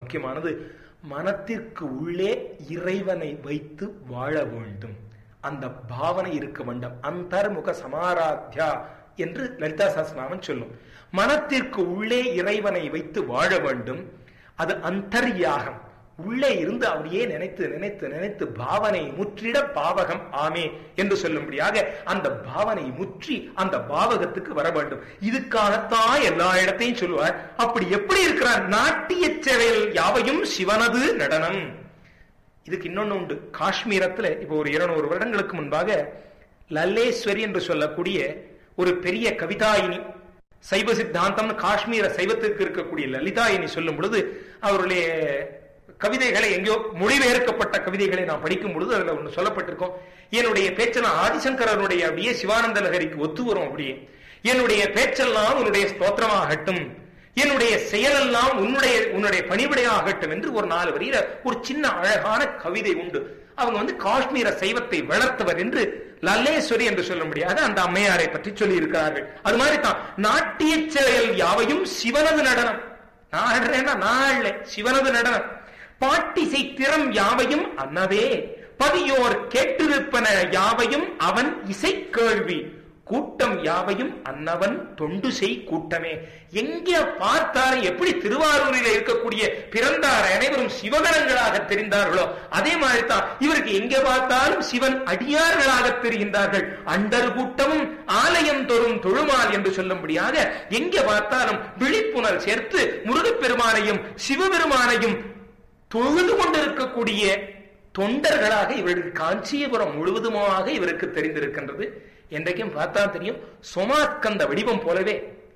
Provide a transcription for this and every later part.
முக்கியமானது மனத்திற்கு உள்ளே இறைவனை வைத்து வாழ வேண்டும் அந்த பாவனை இருக்க வேண்டும் அந்தர்முக சமாராத்யா என்று லலிதா சாஸ்திரநாமன் சொல்லும் மனத்திற்கு உள்ளே இறைவனை வைத்து வாழ வேண்டும் அது அந்தர்யாகம் உள்ளே இருந்து அப்படியே நினைத்து நினைத்து நினைத்து பாவனை முற்றிட பாவகம் ஆமே என்று சொல்லும்படியாக அந்த பாவனை முற்றி அந்த பாவகத்துக்கு வர வேண்டும் இதுக்காகத்தான் எல்லா இடத்தையும் சொல்லுவார் அப்படி எப்படி இருக்கிறார் நாட்டிய செயல் யாவையும் சிவனது நடனம் இதுக்கு இன்னொன்னு உண்டு காஷ்மீரத்துல இப்போ ஒரு இருநூறு வருடங்களுக்கு முன்பாக லல்லேஸ்வரி என்று சொல்லக்கூடிய ஒரு பெரிய கவிதாயினி சைவ சித்தாந்தம் காஷ்மீர சைவத்திற்கு இருக்கக்கூடிய லலிதாயினி சொல்லும் பொழுது அவருடைய கவிதைகளை எங்கேயோ மொழிபெயர்க்கப்பட்ட கவிதைகளை நான் படிக்கும் பொழுது அதுல ஒண்ணு சொல்லப்பட்டிருக்கோம் என்னுடைய பேச்செல்லாம் ஆதிசங்கரனுடைய அப்படியே சிவானந்த லகரிக்கு ஒத்து வரும் அப்படியே என்னுடைய பேச்செல்லாம் உன்னுடைய ஸ்தோத்திரமாகட்டும் என்னுடைய செயலெல்லாம் உன்னுடைய உன்னுடைய பணிவிடையாகட்டும் என்று ஒரு நாலு வரியில ஒரு சின்ன அழகான கவிதை உண்டு அவங்க வந்து காஷ்மீர சைவத்தை வளர்த்தவர் என்று லல்லேஸ்வரி என்று சொல்ல முடியாது அந்த அம்மையாரை பற்றி சொல்லி இருக்கிறார்கள் அது மாதிரி தான் நாட்டிய செயல் யாவையும் சிவனது நடனம் நான் ஆடுறேன்னா நான் இல்லை சிவனது நடனம் பாட்டிசை திறம் யாவையும் அன்னவே பதியோர் கேட்டிருப்பன யாவையும் அவன் இசை கேள்வி கூட்டம் யாவையும் அன்னவன் தொண்டு செய் கூட்டமே எங்க பார்த்தாலும் எப்படி திருவாரூரில் இருக்கக்கூடிய பிறந்தார் அனைவரும் சிவகணங்களாக தெரிந்தார்களோ அதே மாதிரி தான் இவருக்கு எங்க பார்த்தாலும் சிவன் அடியார்களாக தெரிகின்றார்கள் அண்டர் கூட்டமும் ஆலயம் தோறும் தொழுமால் என்று சொல்லும்படியாக எங்க பார்த்தாலும் விழிப்புணர் சேர்த்து முருகப்பெருமானையும் சிவபெருமானையும் தொழுது கொண்டிருக்கக்கூடிய தொண்டர்களாக இவருக்கு காஞ்சிபுரம் முழுவதுமாக இவருக்கு தெரிந்திருக்கின்றது என்றைக்கும் பார்த்தா தெரியும் சோமாஸ்கந்த வடிவம் போலவே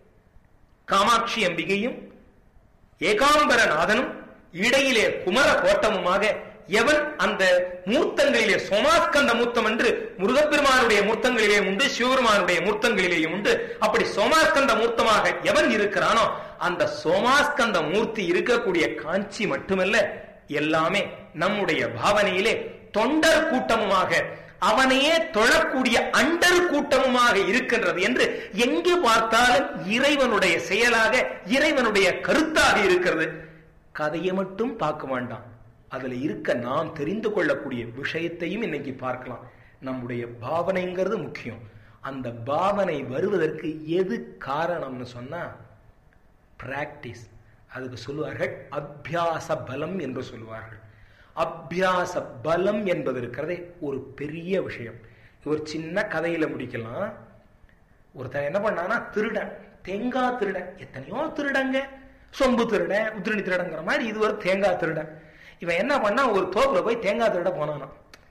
காமாட்சி அம்பிகையும் ஏகாம்பரநாதனும் இடையிலே குமர கோட்டமுமாக எவன் அந்த மூர்த்தங்களிலே சோமாஸ்கந்த மூர்த்தம் என்று முருகப்பெருமானுடைய மூர்த்தங்களிலே உண்டு சிவபெருமானுடைய மூர்த்தங்களிலேயும் உண்டு அப்படி சோமாஸ்கந்த மூர்த்தமாக எவன் இருக்கிறானோ அந்த சோமாஸ்கந்த மூர்த்தி இருக்கக்கூடிய காஞ்சி மட்டுமல்ல எல்லாமே நம்முடைய பாவனையிலே தொண்டர் கூட்டமுமாக அவனையே தொழக்கூடிய அண்டர் கூட்டமுமாக இருக்கின்றது என்று எங்கு பார்த்தாலும் இறைவனுடைய செயலாக இறைவனுடைய கருத்தாக இருக்கிறது கதையை மட்டும் பார்க்க வேண்டாம் அதுல இருக்க நாம் தெரிந்து கொள்ளக்கூடிய விஷயத்தையும் இன்னைக்கு பார்க்கலாம் நம்முடைய பாவனைங்கிறது முக்கியம் அந்த பாவனை வருவதற்கு எது காரணம்னு சொன்னா பிராக்டிஸ் அதுக்கு சொல்லுவார்கள் அபியாச பலம் என்று சொல்லுவார்கள் அபியாச பலம் என்பது இருக்கிறதே ஒரு பெரிய விஷயம் ஒரு சின்ன கதையில முடிக்கலாம் ஒருத்தன் என்ன பண்ணானா திருடன் தேங்காய் திருடன் எத்தனையோ திருடங்க சொம்பு திருடன் உதிரணி திருடங்கிற மாதிரி இது ஒரு தேங்காய் திருடன் இவன் என்ன பண்ணா ஒரு தோப்புல போய் தேங்காய் திருட போனானா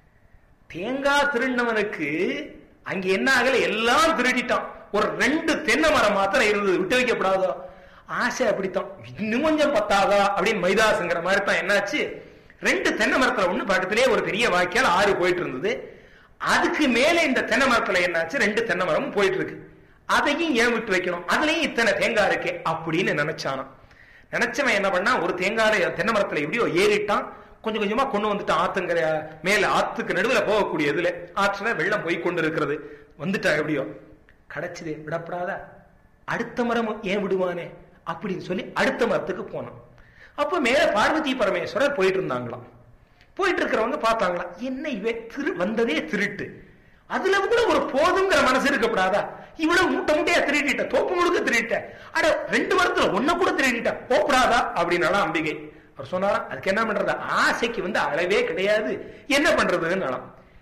தேங்காய் திருடினவனுக்கு அங்க என்ன ஆகல எல்லாம் திருடிட்டான் ஒரு ரெண்டு தென்னை மரம் மாத்திரம் இருந்தது விட்டு வைக்கப்படாதோ ஆசை அப்படித்தான் இன்னும் கொஞ்சம் பத்தாதா அப்படின்னு மைதாசுங்கிற மாதிரி தான் என்னாச்சு ரெண்டு தென்னை மரத்துல ஒண்ணு பக்கத்திலேயே ஒரு பெரிய வாய்க்கால் ஆறு போயிட்டு இருந்தது அதுக்கு மேல இந்த தென்னை மரத்துல என்னாச்சு ரெண்டு தென்னை மரமும் போயிட்டு இருக்கு அதையும் ஏன் விட்டு வைக்கணும் அதுலயும் இத்தனை தேங்காய் இருக்கே அப்படின்னு நினைச்சானாம் நினைச்சவன் என்ன பண்ணா ஒரு தேங்காய் தென்னை மரத்துல எப்படியோ ஏறிட்டான் கொஞ்சம் கொஞ்சமா கொண்டு வந்துட்டான் ஆத்துங்கிற மேல ஆத்துக்கு நடுவில் போகக்கூடிய இதுல ஆற்றுல வெள்ளம் போய் கொண்டு இருக்கிறது வந்துட்டா எப்படியோ கிடைச்சதே விடப்படாதா அடுத்த மரம் ஏன் விடுவானே அப்படின்னு சொல்லி அடுத்த மரத்துக்கு போனான் அப்ப மேல பார்வதி பரமேஸ்வரர் போயிட்டு இருந்தாங்களாம் போயிட்டு இருக்கிறவங்க பார்த்தாங்களா என்ன இவ திரு வந்ததே திருட்டு அதுல கூட ஒரு போதுங்கிற மனசு இருக்கப்படாதா இவ்வளவு மூட்டை மூட்டையா திருடிட்ட தோப்பு முழுக்க திருடிட்ட அட ரெண்டு மரத்துல ஒன்ன கூட திருடிட்ட போப்படாதா அப்படின்னாலாம் அம்பிகை அவர் சொன்னாரா அதுக்கு என்ன பண்றது ஆசைக்கு வந்து அளவே கிடையாது என்ன பண்றதுன்னு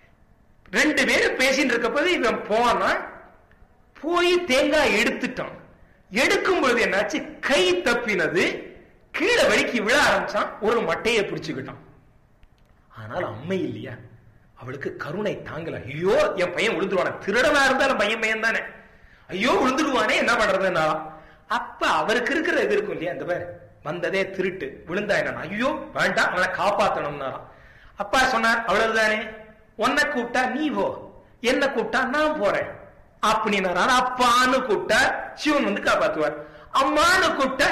ரெண்டு பேரும் பேசிட்டு இருக்கப்போது இவன் போனா போய் தேங்காய் எடுத்துட்டான் எடுக்கும் பொழுது என்னாச்சு கை தப்பினது கீழே வலிக்கு விழ ஆரம்பிச்சான் ஒரு மட்டையை பிடிச்சுக்கிட்டான் ஆனால் அம்மை இல்லையா அவளுக்கு கருணை தாங்கல ஐயோ என் பையன் விழுந்துருவானே திருடனா இருந்தாலும் பையன் பையன் தானே ஐயோ விழுந்துடுவானே என்ன பண்றதுன்னா அப்ப அவருக்கு இருக்கிற இது இருக்கும் இல்லையா அந்த பேர் வந்ததே திருட்டு விழுந்தா என்ன ஐயோ வேண்டாம் அவனை காப்பாத்தணும்னாராம் அப்பா சொன்னார் அவ்வளவுதானே உன்னை கூப்பிட்டா நீ போ என்ன கூப்பிட்டா நான் போறேன் அப்படின்னாரா அப்பான்னு கூப்பிட்டா சிவன் வந்து காப்பாத்துவார் அம்மான்னு கூப்பிட்ட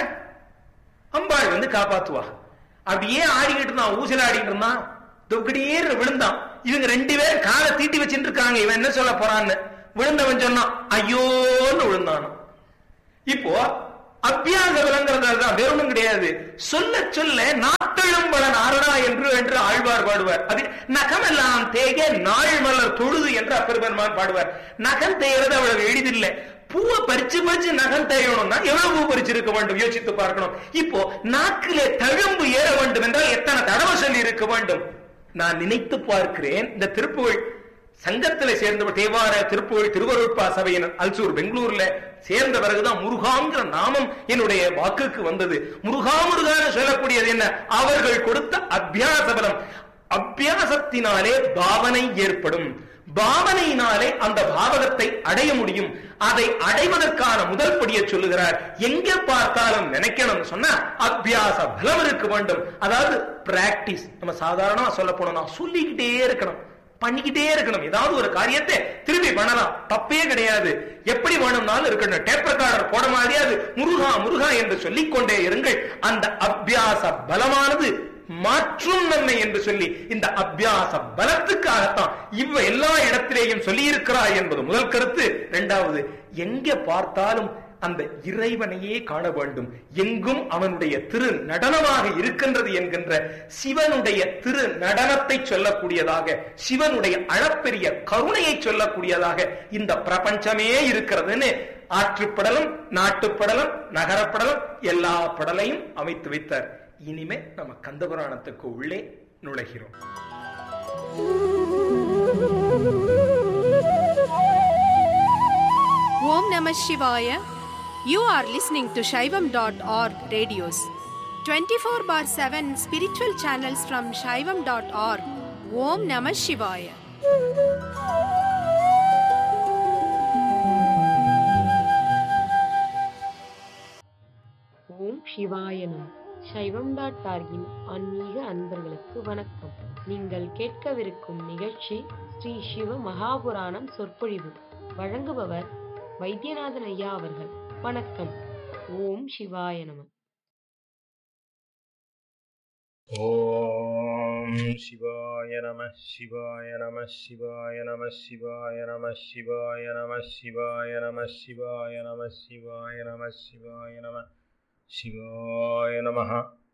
அம்பாள் வந்து காப்பாத்துவா அப்படியே ஆடிக்கிட்டு இருந்தான் ஊசல் ஆடிக்கிட்டு இருந்தான் தொக்கடியே விழுந்தான் இவங்க ரெண்டு பேரும் காலை தீட்டி வச்சுட்டு இருக்காங்க இவன் என்ன சொல்ல போறான்னு விழுந்தவன் சொன்னான் ஐயோன்னு விழுந்தானோ இப்போ அபியாச பலங்கிறது அதுதான் வேற ஒண்ணும் கிடையாது சொல்ல சொல்ல நாட்டெழும் பல நாரணா என்று என்று ஆழ்வார் பாடுவார் அது நகமெல்லாம் தேக நாள் மலர் தொழுது என்று அப்பெருமான் பாடுவார் நகம் தேய்றது அவ்வளவு எளிதில்லை பூவை பறிச்சு பறிச்சு நகம் தேயணும்னா எவ்வளவு பூ பறிச்சிருக்க வேண்டும் யோசித்து பார்க்கணும் இப்போ நாக்கிலே தழும்பு ஏற வேண்டும் என்றால் எத்தனை தடவை சொல்லி இருக்க வேண்டும் நான் நினைத்து பார்க்கிறேன் இந்த திருப்புகழ் சங்கத்துல சேர்ந்த தேவார திருப்புகழ் திருவருட்பா சபையின் அல்சூர் பெங்களூர்ல சேர்ந்த பிறகுதான் முருகாங்கிற நாமம் என்னுடைய வாக்குக்கு வந்தது முருகா முருகான்னு சொல்லக்கூடியது என்ன அவர்கள் கொடுத்த அபியாச பலம் அபியாசத்தினாலே பாவனை ஏற்படும் பாவனையினாலே அந்த பாவகத்தை அடைய முடியும் அதை அடைவதற்கான முதல் படியை சொல்லுகிறார் எங்க பார்த்தாலும் நினைக்கணும் சொன்னா அபியாச பலம் இருக்க வேண்டும் அதாவது பிராக்டிஸ் நம்ம சாதாரணமா சொல்ல போனோம்னா சொல்லிக்கிட்டே இருக்கணும் பண்ணிக்கிட்டே இருக்கணும் ஏதாவது ஒரு காரியத்தை திருப்பி பண்ணலாம் தப்பே கிடையாது எப்படி வேணும்னாலும் இருக்கணும் டேப் ரெக்கார்டர் போட மாதிரியாது முருகா முருகா என்று சொல்லிக் கொண்டே இருங்கள் அந்த அபியாச பலமானது மாற்றும் நன்மை என்று சொல்லி இந்த அபியாச பலத்துக்காகத்தான் இவ எல்லா இடத்திலேயும் சொல்லி இருக்கிறாய் என்பது முதல் கருத்து இரண்டாவது எங்க பார்த்தாலும் அந்த இறைவனையே காண வேண்டும் எங்கும் அவனுடைய திரு நடனமாக இருக்கின்றது என்கின்ற சிவனுடைய திரு நடனத்தை சொல்லக்கூடியதாக சிவனுடைய அளப்பெரிய கருணையை சொல்லக்கூடியதாக இந்த பிரபஞ்சமே இருக்கிறதுன்னு ஆற்றுப்படலும் நாட்டுப்படலும் நகரப்படலும் எல்லா படலையும் அமைத்து வைத்தார் இனிமே நம்ம கந்தபுராணத்துக்கு உள்ளே நுழைகிறோம் Om Namah Shivaya. You are listening to Shaivam.org radios. 24 bar 7 spiritual channels from Shaivam.org. Om Namah Shivaya. ஓம் சிவாயனம் சைவம் டாட் டார்கின் ஆன்மீக அன்பர்களுக்கு வணக்கம் நீங்கள் கேட்கவிருக்கும் நிகழ்ச்சி ஸ்ரீ சிவ மகாபுராணம் சொற்பொழிவு வழங்குபவர் வைத்தியநாதன் ஐயா அவர்கள் வணக்கம் ஓம் சிவாய நம ॐ शिवाय नमः शिवाय नमः शिवाय नमः शिवाय नमः शिवाय नमः शिवाय नमः शिवाय नमः शिवाय नमः शिवाय नमः சிவாய நமஹ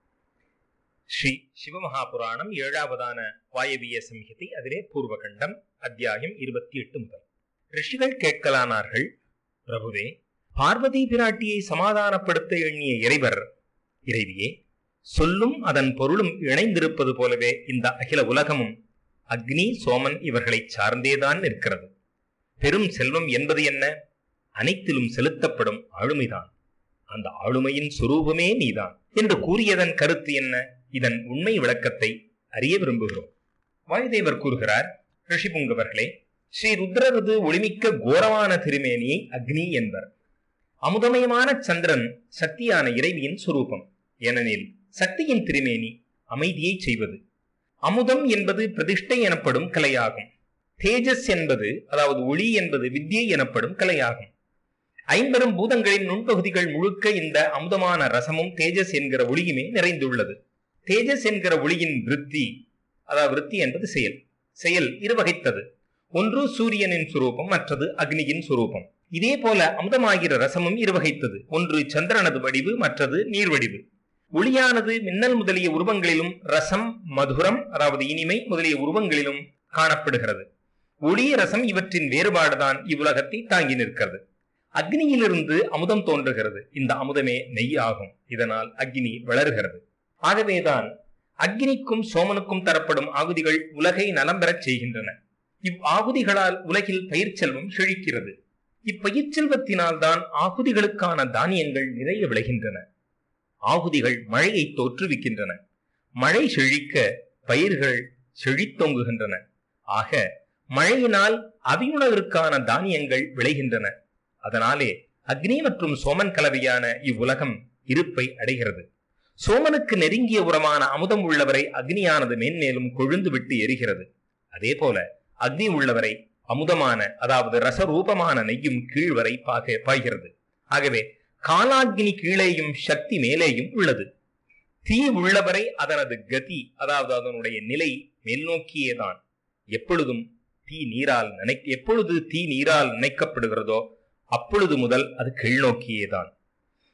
ஸ்ரீ சிவமகாபுராணம் ஏழாவதான வாயவிய சம்ஹிதை அதிலே பூர்வகண்டம் அத்தியாயம் இருபத்தி எட்டு முதல் ரிஷிகள் கேட்கலானார்கள் பிரபுவே பார்வதி பிராட்டியை சமாதானப்படுத்த எண்ணிய இறைவர் இறைவியே சொல்லும் அதன் பொருளும் இணைந்திருப்பது போலவே இந்த அகில உலகமும் அக்னி சோமன் இவர்களை சார்ந்தேதான் நிற்கிறது பெரும் செல்வம் என்பது என்ன அனைத்திலும் செலுத்தப்படும் ஆளுமைதான் அந்த ஆளுமையின் சுரூபமே நீதான் என்று கூறியதன் கருத்து என்ன இதன் உண்மை விளக்கத்தை அறிய விரும்புகிறோம் வாயுதேவர் கூறுகிறார் ரிஷிபுங்கவர்களே ஸ்ரீ ருத்ரரது ஒளிமிக்க கோரமான திருமேனியை அக்னி என்பர் அமுதமயமான சந்திரன் சக்தியான இறைவியின் சுரூபம் ஏனெனில் சக்தியின் திருமேனி அமைதியை செய்வது அமுதம் என்பது பிரதிஷ்டை எனப்படும் கலையாகும் தேஜஸ் என்பது அதாவது ஒளி என்பது வித்யை எனப்படும் கலையாகும் ஐம்பெரும் பூதங்களின் நுண்பகுதிகள் முழுக்க இந்த அமுதமான ரசமும் தேஜஸ் என்கிற ஒளியுமே நிறைந்துள்ளது தேஜஸ் என்கிற ஒளியின் விருத்தி அதாவது விருத்தி என்பது செயல் செயல் இருவகைத்தது ஒன்று சூரியனின் சுரூபம் மற்றது அக்னியின் சுரூபம் இதே போல அமுதமாகிற ரசமும் இருவகைத்தது ஒன்று சந்திரனது வடிவு மற்றது நீர் வடிவு ஒளியானது மின்னல் முதலிய உருவங்களிலும் ரசம் மதுரம் அதாவது இனிமை முதலிய உருவங்களிலும் காணப்படுகிறது ஒளி ரசம் இவற்றின் வேறுபாடுதான் இவ்வுலகத்தை தாங்கி நிற்கிறது அக்னியிலிருந்து அமுதம் தோன்றுகிறது இந்த அமுதமே நெய் ஆகும் இதனால் அக்னி வளர்கிறது ஆகவேதான் அக்னிக்கும் சோமனுக்கும் தரப்படும் ஆகுதிகள் உலகை நலம் பெறச் செய்கின்றன இவ் ஆகுதிகளால் உலகில் பயிர் செல்வம் செழிக்கிறது இப்பயிர் செல்வத்தினால் தான் ஆகுதிகளுக்கான தானியங்கள் நிறைய விளைகின்றன ஆகுதிகள் மழையை தோற்றுவிக்கின்றன மழை செழிக்க பயிர்கள் செழித்தோங்குகின்றன ஆக மழையினால் அவியுணவிற்கான தானியங்கள் விளைகின்றன அதனாலே அக்னி மற்றும் சோமன் கலவையான இவ்வுலகம் இருப்பை அடைகிறது சோமனுக்கு நெருங்கிய உரமான அமுதம் உள்ளவரை அக்னியானது மேன்மேலும் கொழுந்து விட்டு எரிகிறது அதே போல அக்னி உள்ளவரை அமுதமான அதாவது ரசரூபமான நெய்யும் கீழ் வரை பாக பாய்கிறது ஆகவே காலாக்னி கீழேயும் சக்தி மேலேயும் உள்ளது தீ உள்ளவரை அதனது கதி அதாவது அதனுடைய நிலை மேல்நோக்கியேதான் எப்பொழுதும் தீ நீரால் நினை எப்பொழுது தீ நீரால் நினைக்கப்படுகிறதோ அப்பொழுது முதல் அது கீழ்நோக்கியேதான்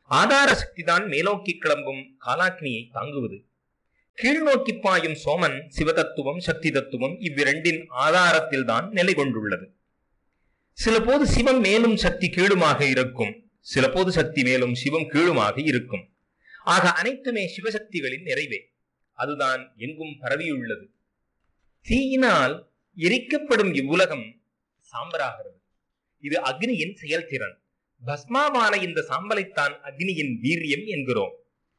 ஆதார சக்திதான் மேலோக்கி கிளம்பும் காலாக்னியை தாங்குவது கீழ்நோக்கி பாயும் சோமன் சிவதத்துவம் சக்தி தத்துவம் இவ்விரண்டின் ஆதாரத்தில் தான் நிலை கொண்டுள்ளது சில போது சிவம் மேலும் சக்தி கீழுமாக இருக்கும் சில போது சக்தி மேலும் சிவம் கீழுமாக இருக்கும் ஆக அனைத்துமே சிவசக்திகளின் நிறைவே அதுதான் எங்கும் பரவியுள்ளது தீயினால் எரிக்கப்படும் இவ்வுலகம் சாம்பராகிறது இது அக்னியின் செயல்திறன் பஸ்மாவான இந்த சாம்பலைத்தான் அக்னியின் வீரியம் என்கிறோம்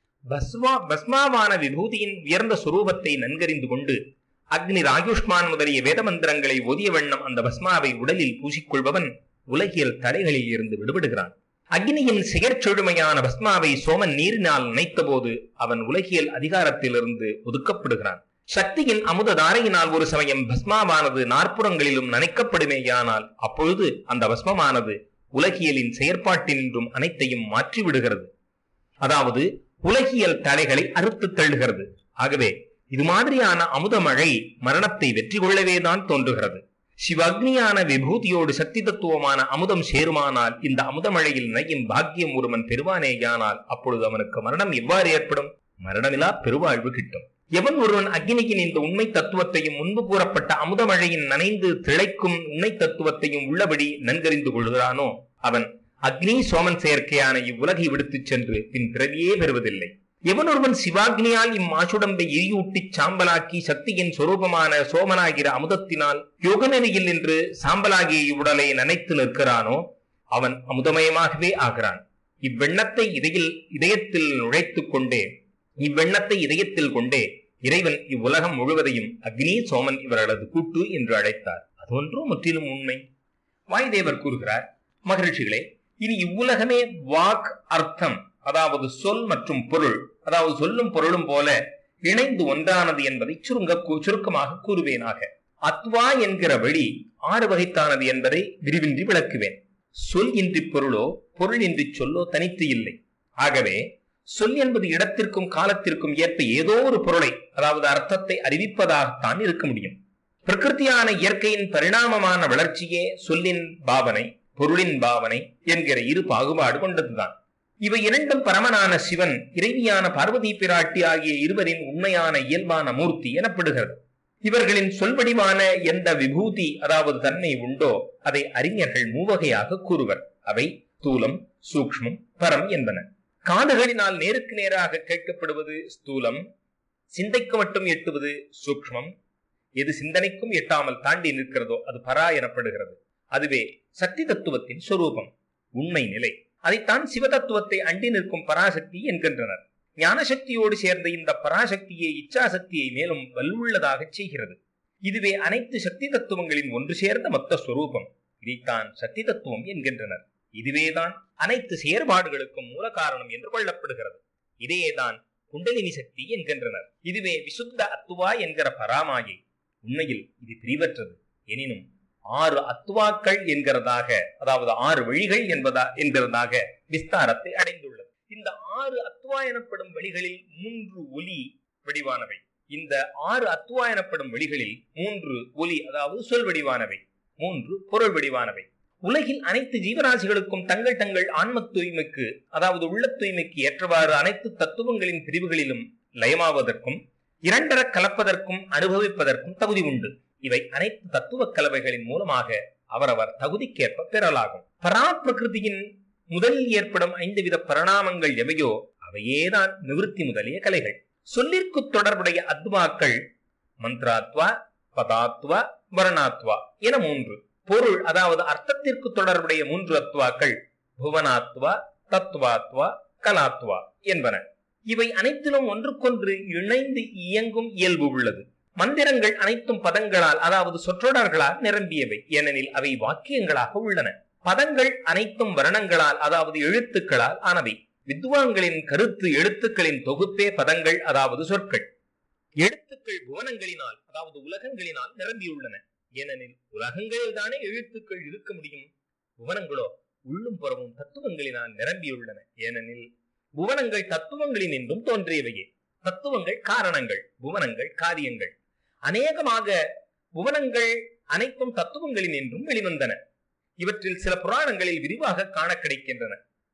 பஸ்மா பஸ்மாவான விபூதியின் உயர்ந்த சுரூபத்தை நன்கறிந்து கொண்டு அக்னி ராயுஷ்மான் முதலிய வேத மந்திரங்களை ஓதிய வண்ணம் அந்த பஸ்மாவை உடலில் பூசிக்கொள்பவன் உலகியல் தடைகளில் இருந்து விடுபடுகிறான் அக்னியின் செயற்செழுமையான பஸ்மாவை சோமன் நீரினால் நினைத்த போது அவன் உலகியல் அதிகாரத்திலிருந்து ஒதுக்கப்படுகிறான் சக்தியின் அமுத தாரையினால் ஒரு சமயம் பஸ்மாவானது நாற்புறங்களிலும் நனைக்கப்படுமேயானால் அப்பொழுது அந்த பஸ்மமானது உலகியலின் செயற்பாட்டினின்றும் அனைத்தையும் மாற்றி விடுகிறது அதாவது உலகியல் தடைகளை அறுத்து தள்ளுகிறது ஆகவே இது மாதிரியான அமுத மழை மரணத்தை வெற்றி கொள்ளவேதான் தோன்றுகிறது சிவக்னியான விபூதியோடு சக்தி தத்துவமான அமுதம் சேருமானால் இந்த அமுத மழையில் நையும் பாக்கியம் ஒருவன் பெறுவானேயானால் அப்பொழுது அவனுக்கு மரணம் எவ்வாறு ஏற்படும் மரணமிலா பெருவாழ்வு கிட்டும் எவன் ஒருவன் அக்னியின் இந்த உண்மை தத்துவத்தையும் முன்பு கூறப்பட்ட அமுத மழையின் நனைந்து திளைக்கும் உண்மை தத்துவத்தையும் உள்ளபடி நன்கறிந்து கொள்கிறானோ அவன் அக்னி சோமன் செயற்கையான இவ்வுலகை விடுத்துச் சென்று பின் பிறவியே பெறுவதில்லை எவன் ஒருவன் சிவாக்னியால் இம்மாசுடம்பை எரியூட்டி சாம்பலாக்கி சக்தியின் சொரூபமான சோமனாகிற அமுதத்தினால் யோக நிலையில் நின்று சாம்பலாகிய இவ்வுடலை நனைத்து நிற்கிறானோ அவன் அமுதமயமாகவே ஆகிறான் இவ்வெண்ணத்தை இதயில் இதயத்தில் நுழைத்துக் கொண்டே இவ்வெண்ணத்தை இதயத்தில் கொண்டே இறைவன் இவ்வுலகம் முழுவதையும் அக்னி சோமன் இவர்களது கூட்டு என்று அழைத்தார் அது ஒன்றும் முற்றிலும் உண்மை வாயுதேவர் கூறுகிறார் மகரிஷிகளே இனி இவ்வுலகமே வாக் அர்த்தம் அதாவது சொல் மற்றும் பொருள் அதாவது சொல்லும் பொருளும் போல இணைந்து ஒன்றானது என்பதை சுருங்க சுருக்கமாக கூறுவேனாக அத்வா என்கிற வழி ஆறு வகைத்தானது என்பதை விரிவின்றி விளக்குவேன் சொல் இன்றி பொருளோ பொருள் இன்றி சொல்லோ தனித்து இல்லை ஆகவே சொல் என்பது இடத்திற்கும் காலத்திற்கும் ஏற்ப ஏதோ ஒரு பொருளை அதாவது அர்த்தத்தை அறிவிப்பதாகத்தான் இருக்க முடியும் பிரகிருத்தியான இயற்கையின் பரிணாமமான வளர்ச்சியே சொல்லின் பாவனை பொருளின் பாவனை என்கிற இரு பாகுபாடு கொண்டதுதான் இவை இரண்டும் பரமனான சிவன் இறைவியான பார்வதி பிராட்டி ஆகிய இருவரின் உண்மையான இயல்பான மூர்த்தி எனப்படுகிறது இவர்களின் சொல்வடிவான எந்த விபூதி அதாவது தன்மை உண்டோ அதை அறிஞர்கள் மூவகையாக கூறுவர் அவை ஸ்தூலம் சூக்ஷ்மம் பரம் என்பன காதுகளினால் நேருக்கு நேராக கேட்கப்படுவது ஸ்தூலம் சிந்தைக்கு மட்டும் எட்டுவது சூக்ஷ்மம் எது சிந்தனைக்கும் எட்டாமல் தாண்டி நிற்கிறதோ அது பரா எனப்படுகிறது அதுவே சக்தி தத்துவத்தின் சொரூபம் உண்மை நிலை அதைத்தான் சிவதத்துவத்தை அண்டி நிற்கும் பராசக்தி என்கின்றனர் ஞானசக்தியோடு சேர்ந்த இந்த பராசக்தியை இச்சாசக்தியை மேலும் வலுவுள்ளதாக செய்கிறது இதுவே அனைத்து சக்தி தத்துவங்களின் ஒன்று சேர்ந்த மொத்த ஸ்வரூபம் இதைத்தான் சக்தி தத்துவம் என்கின்றனர் இதுவேதான் அனைத்து செயற்பாடுகளுக்கும் மூல காரணம் என்று கொள்ளப்படுகிறது இதையேதான் குண்டலினி சக்தி என்கின்றனர் இதுவே விசுத்த அத்துவா என்கிற பராமாயை உண்மையில் இது பிரிவற்றது எனினும் ஆறு அத்துவாக்கள் என்கிறதாக அதாவது ஆறு வழிகள் என்பதா என்கிறதாக விஸ்தாரத்தை அடைந்துள்ளது இந்த ஆறு அத்துவா எனப்படும் வழிகளில் மூன்று ஒலி வடிவானவை இந்த ஆறு அத்துவா எனப்படும் வழிகளில் மூன்று ஒலி அதாவது சொல் வடிவானவை மூன்று பொருள் வடிவானவை உலகில் அனைத்து ஜீவராசிகளுக்கும் தங்கள் தங்கள் ஆன்ம தூய்மைக்கு அதாவது உள்ள தூய்மைக்கு ஏற்றவாறு அனைத்து தத்துவங்களின் பிரிவுகளிலும் லயமாவதற்கும் இரண்டர கலப்பதற்கும் அனுபவிப்பதற்கும் தகுதி உண்டு இவை அனைத்து தத்துவ கலவைகளின் மூலமாக அவரவர் தகுதிக்கேற்ப பெறலாகும் பரா பிரகிருதியின் முதலில் ஏற்படும் ஐந்து வித பரிணாமங்கள் எவையோ அவையேதான் நிவிருத்தி முதலிய கலைகள் சொல்லிற்கு தொடர்புடைய அத்வாக்கள் மந்த்ராத்வா பதாத்வா வர்ணாத்வா என மூன்று பொருள் அதாவது அர்த்தத்திற்கு தொடர்புடைய மூன்று அத்வாக்கள் புவனாத்வா தத்வாத்வா கலாத்வா என்பன இவை அனைத்திலும் ஒன்றுக்கொன்று இணைந்து இயங்கும் இயல்பு உள்ளது மந்திரங்கள் அனைத்தும் பதங்களால் அதாவது சொற்றொடர்களால் நிரம்பியவை ஏனெனில் அவை வாக்கியங்களாக உள்ளன பதங்கள் அனைத்தும் வர்ணங்களால் அதாவது எழுத்துக்களால் ஆனவை வித்வான்களின் கருத்து எழுத்துக்களின் தொகுப்பே பதங்கள் அதாவது சொற்கள் எழுத்துக்கள் புவனங்களினால் அதாவது உலகங்களினால் நிரம்பியுள்ளன ஏனெனில் உலகங்களில் தானே எழுத்துக்கள் இருக்க முடியும் புவனங்களோ உள்ளும் புறமும் தத்துவங்களினால் நிரம்பியுள்ளன ஏனெனில் புவனங்கள் தத்துவங்களின் என்றும் தோன்றியவையே தத்துவங்கள் காரணங்கள் புவனங்கள் காரியங்கள் அநேகமாக புவனங்கள் அனைத்தும் தத்துவங்களின் என்றும் வெளிவந்தன இவற்றில் சில புராணங்களில் விரிவாக காண கிடைக்கின்றன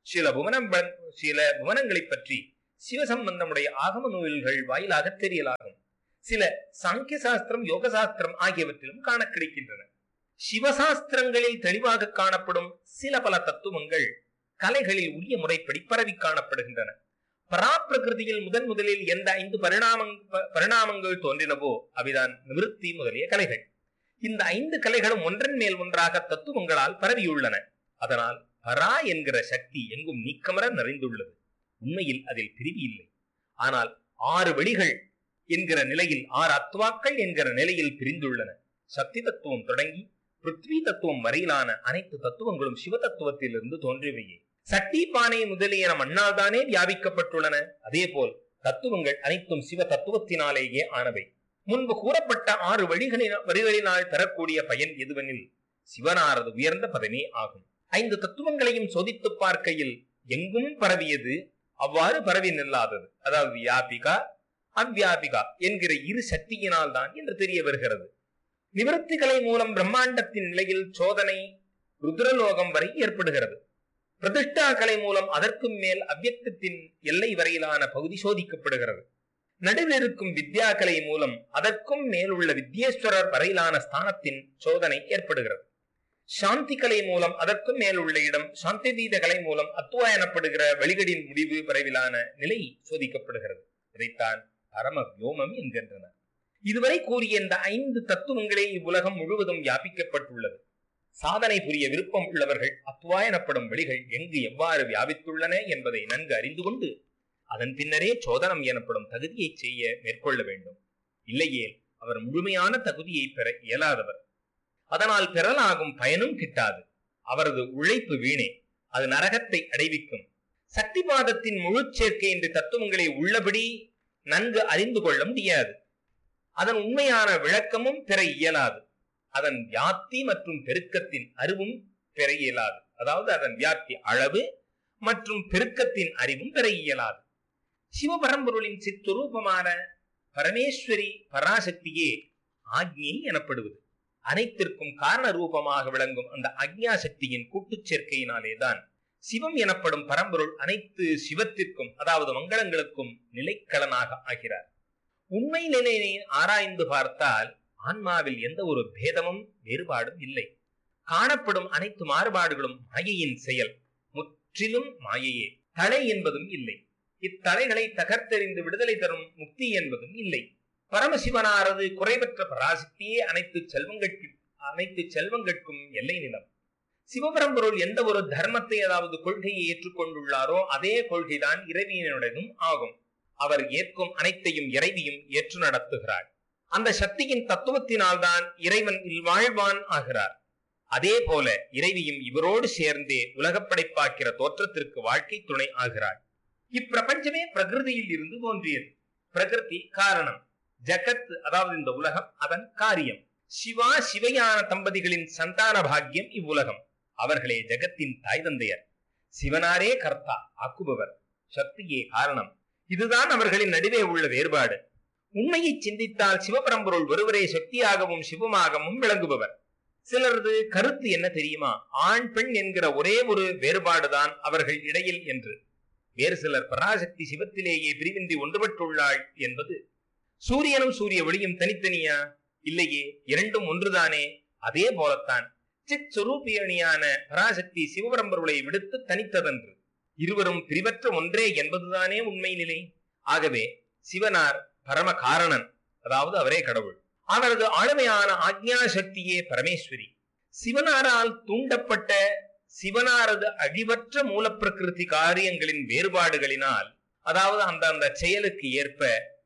சில புவனம் சில புவனங்களை பற்றி சிவசம்பந்தமுடைய ஆகம நூல்கள் வாயிலாக தெரியலாகும் சில சாங்கிய சாஸ்திரம் யோக சாஸ்திரம் ஆகியவற்றிலும் காண கிடைக்கின்றன சிவசாஸ்திரங்களில் தெளிவாக காணப்படும் சில பல தத்துவங்கள் கலைகளில் உரிய முறைப்படி பரவி காணப்படுகின்றன பராப்பிரகிருதியில் முதன் முதலில் எந்த ஐந்து பரிணாமங் பரிணாமங்கள் தோன்றினவோ அவைதான் நிவிருத்தி முதலிய கலைகள் இந்த ஐந்து கலைகளும் ஒன்றன் மேல் ஒன்றாக தத்துவங்களால் பரவியுள்ளன அதனால் பரா என்கிற சக்தி எங்கும் நீக்கமர நிறைந்துள்ளது உண்மையில் அதில் பிரிவு இல்லை ஆனால் ஆறு வெளிகள் என்கிற நிலையில் ஆறு அத்வாக்கள் என்கிற நிலையில் பிரிந்துள்ளன சக்தி தத்துவம் தொடங்கி பிருத்வி தத்துவம் வரையிலான அனைத்து தத்துவங்களும் சிவ தத்துவத்திலிருந்து தோன்றியவையே சட்டி பானை முதலியன மண்ணால் தானே வியாபிக்கப்பட்டுள்ளன அதே போல் தத்துவங்கள் அனைத்தும் சிவ தத்துவத்தினாலேயே ஆனவை முன்பு கூறப்பட்ட ஆறு வழிகளின் வரிகளினால் பெறக்கூடிய பயன் எதுவெனில் சிவனாரது உயர்ந்த பதமே ஆகும் ஐந்து தத்துவங்களையும் சோதித்து பார்க்கையில் எங்கும் பரவியது அவ்வாறு பரவி நில்லாதது அதாவது வியாபிகா அவ்வியாபிகா என்கிற இரு சக்தியினால் தான் என்று தெரிய வருகிறது நிவர்த்திகளை மூலம் பிரம்மாண்டத்தின் நிலையில் சோதனை ருத்ரலோகம் வரை ஏற்படுகிறது பிரதிஷ்டா கலை மூலம் அதற்கும் மேல் அவ்வியக்தத்தின் எல்லை வரையிலான பகுதி சோதிக்கப்படுகிறது நடுவில் இருக்கும் வித்யா கலை மூலம் அதற்கும் மேலுள்ள வித்யேஸ்வரர் வரையிலான ஸ்தானத்தின் சோதனை ஏற்படுகிறது சாந்தி கலை மூலம் அதற்கும் மேல் உள்ள இடம் சாந்தி தீத கலை மூலம் அத்துவாயனப்படுகிற வழிகளின் முடிவு வரைவிலான நிலை சோதிக்கப்படுகிறது இதைத்தான் பரம வியோமம் என்கின்றனர் இதுவரை கூறிய இந்த ஐந்து தத்துவங்களே இவ்வுலகம் முழுவதும் வியாபிக்கப்பட்டுள்ளது சாதனை புரிய விருப்பம் உள்ளவர்கள் அத்துவாயனப்படும் வழிகள் எங்கு எவ்வாறு வியாபித்துள்ளன என்பதை நன்கு அறிந்து கொண்டு அதன் பின்னரே சோதனம் எனப்படும் தகுதியை செய்ய மேற்கொள்ள வேண்டும் இல்லையேல் அவர் முழுமையான தகுதியை பெற இயலாதவர் அதனால் பெறலாகும் பயனும் கிட்டாது அவரது உழைப்பு வீணே அது நரகத்தை அடைவிக்கும் சக்திவாதத்தின் முழு சேர்க்கை என்ற தத்துவங்களை உள்ளபடி நன்கு அறிந்து கொள்ள முடியாது அதன் உண்மையான விளக்கமும் பெற இயலாது அதன் வியாப்தி மற்றும் பெருக்கத்தின் அறிவும் பெற இயலாது அதாவது அதன் வியாப்தி அளவு மற்றும் பெருக்கத்தின் அறிவும் பெற இயலாது சிவபரம்பொருளின் சித்துரூபமான பரமேஸ்வரி பராசக்தியே ஆக்ஞை எனப்படுவது அனைத்திற்கும் காரண ரூபமாக விளங்கும் அந்த அக்ஞா சக்தியின் கூட்டுச் சேர்க்கையினாலேதான் சிவம் எனப்படும் பரம்பொருள் அனைத்து சிவத்திற்கும் அதாவது மங்களங்களுக்கும் நிலைக்களனாக ஆகிறார் உண்மை நிலையை ஆராய்ந்து பார்த்தால் ஆன்மாவில் எந்த ஒரு பேதமும் வேறுபாடும் இல்லை காணப்படும் அனைத்து மாறுபாடுகளும் மாயையின் செயல் முற்றிலும் மாயையே தலை என்பதும் இல்லை இத்தலைகளை தகர்த்தெறிந்து விடுதலை தரும் முக்தி என்பதும் இல்லை பரமசிவனாரது குறைவற்ற பராசக்தியே அனைத்து செல்வங்களுக்கு அனைத்து செல்வங்களுக்கும் எல்லை நிலம் சிவபரம்பொருள் எந்த ஒரு தர்மத்தை அதாவது கொள்கையை ஏற்றுக்கொண்டுள்ளாரோ அதே கொள்கைதான் இறைவியினுடையதும் ஆகும் அவர் ஏற்கும் அனைத்தையும் இறைவியும் ஏற்று நடத்துகிறார் அந்த சக்தியின் தத்துவத்தினால்தான் இறைவன் இல்வாழ்வான் ஆகிறார் அதே போல இறைவியும் இவரோடு சேர்ந்தே உலகப் படைப்பாக்கிற தோற்றத்திற்கு வாழ்க்கை துணை ஆகிறாள் இப்பிரபஞ்சமே பிரகிருதியில் இருந்து தோன்றியது பிரகிருதி காரணம் ஜகத் அதாவது இந்த உலகம் அதன் காரியம் சிவா சிவயான தம்பதிகளின் சந்தான பாக்கியம் இவ்வுலகம் அவர்களே ஜகத்தின் தாய் தந்தையர் சிவனாரே கர்த்தா ஆக்குபவர் சக்தியே காரணம் இதுதான் அவர்களின் நடுவே உள்ள வேறுபாடு உண்மையை சிந்தித்தால் சிவபரம்பொருள் ஒருவரே சக்தியாகவும் சிவமாகவும் விளங்குபவர் சிலரது கருத்து என்ன தெரியுமா ஆண் பெண் என்கிற ஒரே ஒரு வேறுபாடுதான் அவர்கள் இடையில் என்று வேறு சிலர் பராசக்தி சிவத்திலேயே பிரிவின்றி ஒன்றுபட்டுள்ளாள் என்பது சூரியனும் சூரிய ஒளியும் தனித்தனியா இல்லையே இரண்டும் ஒன்றுதானே அதே போலத்தான் சித் சுரூபியணியான பராசக்தி சிவபரம்பொருளை விடுத்து தனித்ததன்று இருவரும் பிரிவற்ற ஒன்றே என்பதுதானே உண்மை நிலை ஆகவே சிவனார் பரம காரணன் அதாவது அவரே கடவுள் அவரது ஆளுமையான ஆக்ஞா சக்தியே பரமேஸ்வரி சிவனாரால் தூண்டப்பட்ட சிவனாரது அழிவற்ற மூலப்பிரகிருதி காரியங்களின் வேறுபாடுகளினால் அதாவது அந்த அந்த செயலுக்கு ஏற்ப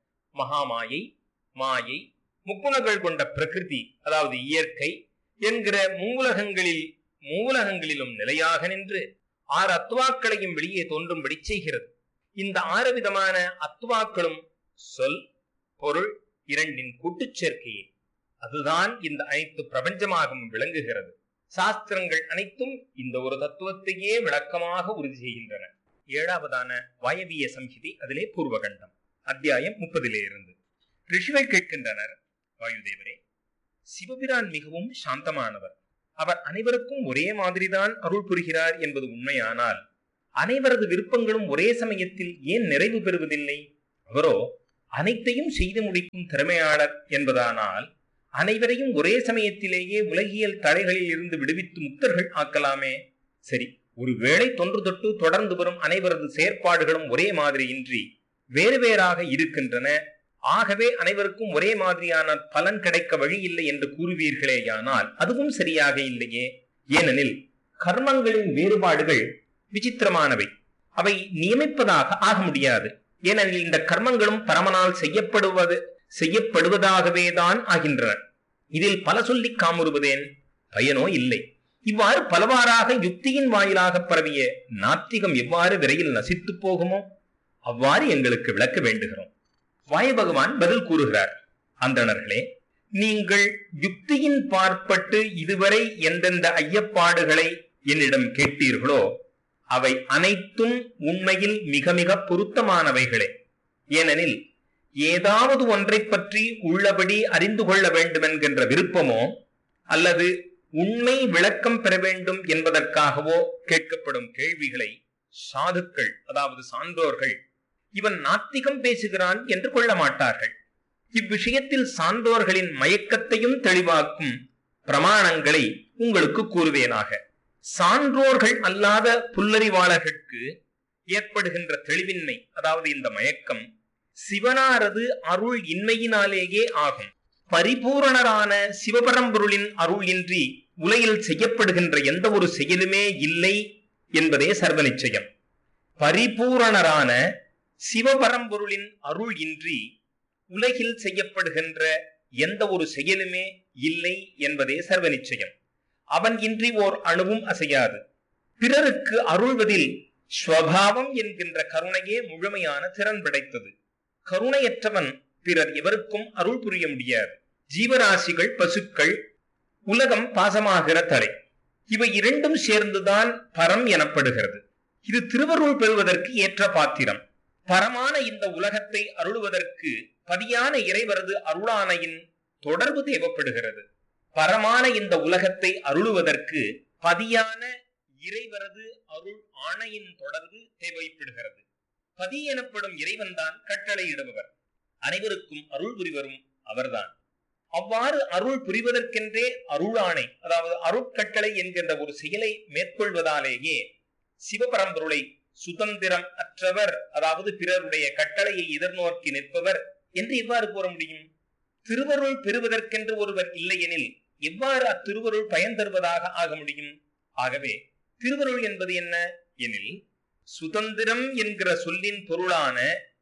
மகாமாயை மாயை முக்குணங்கள் கொண்ட பிரகிருதி அதாவது இயற்கை என்கிற மூலகங்களில் மூலகங்களிலும் நிலையாக நின்று ஆறு அத்துவாக்களையும் வெளியே தோன்றும்படி செய்கிறது இந்த ஆறு விதமான அத்துவாக்களும் சொல் பொருள் இரண்டின் கூட்டுச் சேர்க்கையே அதுதான் இந்த அனைத்து பிரபஞ்சமாகவும் விளங்குகிறது சாஸ்திரங்கள் அனைத்தும் இந்த ஒரு தத்துவத்தையே விளக்கமாக உறுதி செய்கின்றன ஏழாவதான வாயவிய சம்ஹிதி அதிலே பூர்வகண்டம் அத்தியாயம் முப்பதிலே இருந்து ரிஷிகள் கேட்கின்றனர் வாயுதேவரே சிவபிரான் மிகவும் சாந்தமானவர் அவர் அனைவருக்கும் ஒரே மாதிரிதான் அருள் புரிகிறார் என்பது உண்மையானால் அனைவரது விருப்பங்களும் ஒரே சமயத்தில் ஏன் நிறைவு பெறுவதில்லை அவரோ அனைத்தையும் செய்து முடிக்கும் திறமையாளர் என்பதானால் அனைவரையும் ஒரே சமயத்திலேயே உலகியல் தடைகளில் இருந்து விடுவித்து முக்தர்கள் ஆக்கலாமே சரி ஒருவேளை தொன்று தொட்டு தொடர்ந்து வரும் அனைவரது செயற்பாடுகளும் ஒரே மாதிரியின்றி வேறு வேறாக இருக்கின்றன ஆகவே அனைவருக்கும் ஒரே மாதிரியான பலன் கிடைக்க வழி இல்லை என்று கூறுவீர்களேயானால் அதுவும் சரியாக இல்லையே ஏனெனில் கர்மங்களின் வேறுபாடுகள் விசித்திரமானவை அவை நியமிப்பதாக ஆக முடியாது ஏனெனில் இந்த கர்மங்களும் பரமனால் செய்யப்படுவது செய்யப்படுவதாகவே தான் ஆகின்றன இதில் பல சொல்லி காமுறுவதேன் பயனோ இல்லை இவ்வாறு பலவாறாக யுக்தியின் வாயிலாக பரவிய நாத்திகம் எவ்வாறு விரையில் நசித்து போகுமோ அவ்வாறு எங்களுக்கு விளக்க வேண்டுகிறோம் வாய பகவான் பதில் கூறுகிறார் அந்தணர்களே நீங்கள் யுக்தியின் பார்ப்பட்டு இதுவரை எந்தெந்த ஐயப்பாடுகளை என்னிடம் கேட்டீர்களோ அவை அனைத்தும் உண்மையில் மிக மிக பொருத்தமானவைகளே ஏனெனில் ஏதாவது ஒன்றை பற்றி உள்ளபடி அறிந்து கொள்ள வேண்டும் என்கின்ற விருப்பமோ அல்லது உண்மை விளக்கம் பெற வேண்டும் என்பதற்காகவோ கேட்கப்படும் கேள்விகளை சாதுக்கள் அதாவது சான்றோர்கள் இவன் நாத்திகம் பேசுகிறான் என்று கொள்ள மாட்டார்கள் இவ்விஷயத்தில் சான்றோர்களின் மயக்கத்தையும் தெளிவாக்கும் பிரமாணங்களை உங்களுக்கு கூறுவேனாக சான்றோர்கள் அல்லாத புல்லறிவாளர்களுக்கு ஏற்படுகின்ற தெளிவின்மை அதாவது இந்த மயக்கம் சிவனாரது அருள் இன்மையினாலேயே ஆகும் பரிபூரணரான சிவபரம்பொருளின் அருள் இன்றி உலகில் செய்யப்படுகின்ற எந்த ஒரு செயலுமே இல்லை என்பதே சர்வ நிச்சயம் பரிபூரணரான சிவபரம்பொருளின் அருள் இன்றி உலகில் செய்யப்படுகின்ற எந்த ஒரு செயலுமே இல்லை என்பதே சர்வ நிச்சயம் அவன் இன்றி ஓர் அணுவும் அசையாது பிறருக்கு அருள்வதில் ஸ்வபாவம் என்கின்ற கருணையே முழுமையான திறன் படைத்தது கருணையற்றவன் பிறர் எவருக்கும் அருள் புரிய முடியாது ஜீவராசிகள் பசுக்கள் உலகம் பாசமாகிற தலை இவை இரண்டும் சேர்ந்துதான் பரம் எனப்படுகிறது இது திருவருள் பெறுவதற்கு ஏற்ற பாத்திரம் பரமான இந்த உலகத்தை அருளுவதற்கு பதியான இறைவரது அருளானையின் தொடர்பு தேவைப்படுகிறது பரமான இந்த உலகத்தை அருளுவதற்கு பதியான இறைவரது அருள் ஆணையின் தொடர்பு தேவைப்படுகிறது பதி எனப்படும் இறைவன்தான் கட்டளையிடுபவர் அனைவருக்கும் அருள் புரிவரும் அவர்தான் அவ்வாறு அருள் புரிவதற்கென்றே அருளாணை அதாவது அருட்கட்டளை என்கின்ற ஒரு செயலை மேற்கொள்வதாலேயே சிவபரம்பொருளை சுதந்திரம் அற்றவர் அதாவது பிறருடைய கட்டளையை எதிர்நோக்கி நிற்பவர் என்று எவ்வாறு கூற முடியும் திருவருள் பெறுவதற்கென்று ஒருவர் இல்லையெனில் எவ்வாறு அத்திருவருள் பயன் தருவதாக ஆக முடியும் ஆகவே திருவருள் என்பது என்ன எனில் சுதந்திரம் என்கிற சொல்லின் பொருளான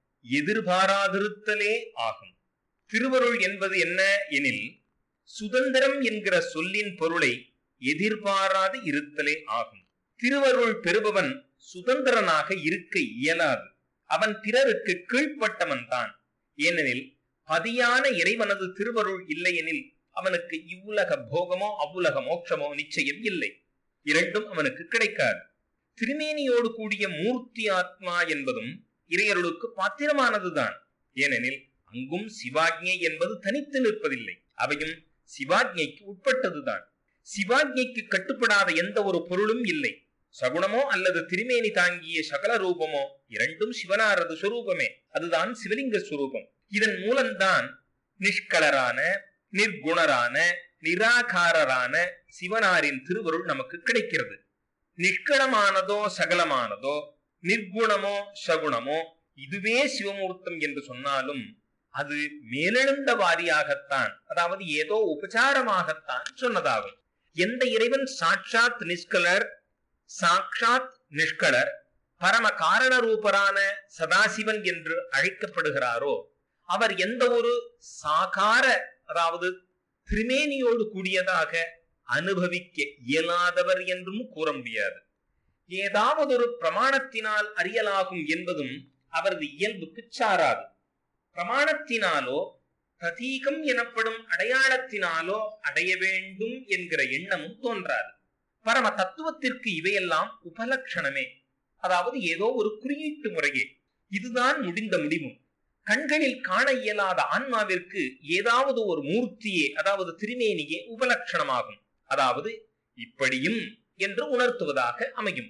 எதிர்பாராதிருத்தலே ஆகும் திருவருள் என்பது என்ன எனில் சுதந்திரம் என்கிற சொல்லின் பொருளை எதிர்பாராது இருத்தலே ஆகும் திருவருள் பெறுபவன் சுதந்திரனாக இருக்க இயலாது அவன் பிறருக்கு கீழ்ப்பட்டவன் தான் ஏனெனில் பதியான இறைவனது திருவருள் இல்லையெனில் அவனுக்கு இவ்வுலக போகமோ அவ்வுலக மோட்சமோ நிச்சயம் இல்லை இரண்டும் அவனுக்கு கிடைக்காது திருமேனியோடு கூடிய மூர்த்தி ஆத்மா என்பதும் இறையருளுக்கு பாத்திரமானதுதான் ஏனெனில் அங்கும் சிவாக்ஞை என்பது தனித்து நிற்பதில்லை அவையும் சிவாக்ஞைக்கு உட்பட்டதுதான் சிவாக்ஞைக்கு கட்டுப்படாத எந்த ஒரு பொருளும் இல்லை சகுணமோ அல்லது திருமேனி தாங்கிய சகல ரூபமோ இரண்டும் சிவனாரது சுரூபமே அதுதான் சிவலிங்க சுரூபம் இதன் மூலம்தான் நிஷ்கலரான நிர்குணரான நிராகாரரான சிவனாரின் திருவருள் நமக்கு கிடைக்கிறது நிஷ்களமானதோ சகலமானதோ நிர்குணமோ சகுணமோ இதுவே சிவமூர்த்தம் என்று சொன்னாலும் அது மேலெழுந்த வாரியாகத்தான் அதாவது ஏதோ உபச்சாரமாகத்தான் சொன்னதாகும் எந்த இறைவன் சாட்சாத் நிஷ்கலர் சாட்சாத் நிஷ்கலர் பரம காரண ரூபரான சதாசிவன் என்று அழைக்கப்படுகிறாரோ அவர் எந்த ஒரு சாகார அதாவது திரிமேனியோடு கூடியதாக அனுபவிக்க இயலாதவர் என்றும் கூற முடியாது ஏதாவது ஒரு பிரமாணத்தினால் அறியலாகும் என்பதும் அவரது இயல்புக்கு சாராது பிரமாணத்தினாலோ பிரதீகம் எனப்படும் அடையாளத்தினாலோ அடைய வேண்டும் என்கிற எண்ணமும் தோன்றாது பரம தத்துவத்திற்கு இவையெல்லாம் உபலட்சணமே அதாவது ஏதோ ஒரு குறியீட்டு முறையே இதுதான் முடிந்த முடிவும் கண்களில் காண இயலாத ஆன்மாவிற்கு ஏதாவது ஒரு மூர்த்தியே அதாவது திருமேனியே உபலட்சணமாகும் அதாவது இப்படியும் என்று உணர்த்துவதாக அமையும்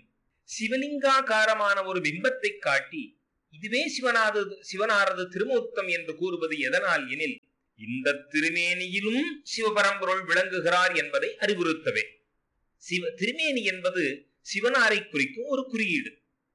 சிவலிங்காகாரமான ஒரு பிம்பத்தை காட்டி இதுவே சிவனாரது சிவனாரது திருமூர்த்தம் என்று கூறுவது எதனால் எனில் இந்த திருமேனியிலும் சிவபரம்பொருள் விளங்குகிறார் என்பதை அறிவுறுத்தவே சிவ திருமேனி என்பது சிவனாரை குறிக்கும் ஒரு குறியீடு